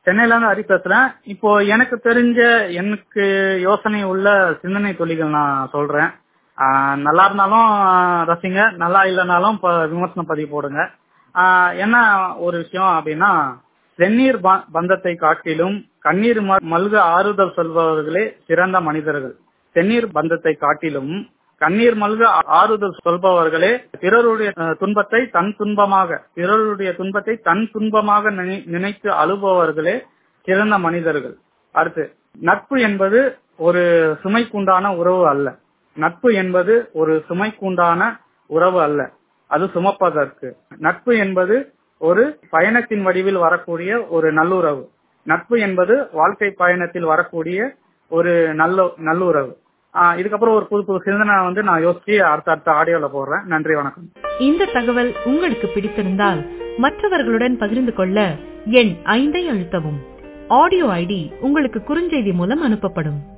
சென்னையில இருந்து ஹரி பேசுறேன் இப்போ எனக்கு தெரிஞ்ச எனக்கு யோசனை உள்ள சிந்தனை தொழில்கள் நான் சொல்றேன் ஆஹ் நல்லா இருந்தாலும் ரசிங்க நல்லா இல்லைனாலும் இப்ப விமர்சனம் பதிவு போடுங்க ஆஹ் என்ன ஒரு விஷயம் அப்படின்னா செந்நீர் ப- பந்தத்தை காட்டிலும் கண்ணீர் ம- மல்க ஆறுதல் சொல்பவர்களே சிறந்த மனிதர்கள் செந்நீர் பந்தத்தை காட்டிலும் கண்ணீர் மல்க ஆறுதல் சொல்பவர்களே பிறருடைய அஹ், துன்பத்தை தன் துன்பமாக பிறருடைய துன்பத்தை தன் துன்பமாக நினை- நினைத்து அழுபவர்களே சிறந்த மனிதர்கள் அடுத்து நட்பு என்பது ஒரு சுமைக்குண்டான உறவு அல்ல நட்பு என்பது ஒரு சுமைக்குண்டான உறவு அல்ல அது சுமப்பதற்கு நட்பு என்பது ஒரு பயணத்தின் வடிவில் வரக்கூடிய ஒரு நல்லுறவு நட்பு என்பது வாழ்க்கை பயணத்தில் வரக்கூடிய ஒரு நல்ல நல்லுறவு ஆஹ் இதுக்கப்புறம் ஒரு புது புது சிந்தனை வந்து நான் யோசிச்சு அடுத்த அடுத்த ஆடியோல போடுறேன் நன்றி வணக்கம் இந்த தகவல் உங்களுக்கு பிடித்திருந்தால் மற்றவர்களுடன் பகிர்ந்து கொள்ள எண் ஐந்தை அழுத்தவும் ஆடியோ ஐடி உங்களுக்கு குறுஞ்செய்தி மூலம் அனுப்பப்படும்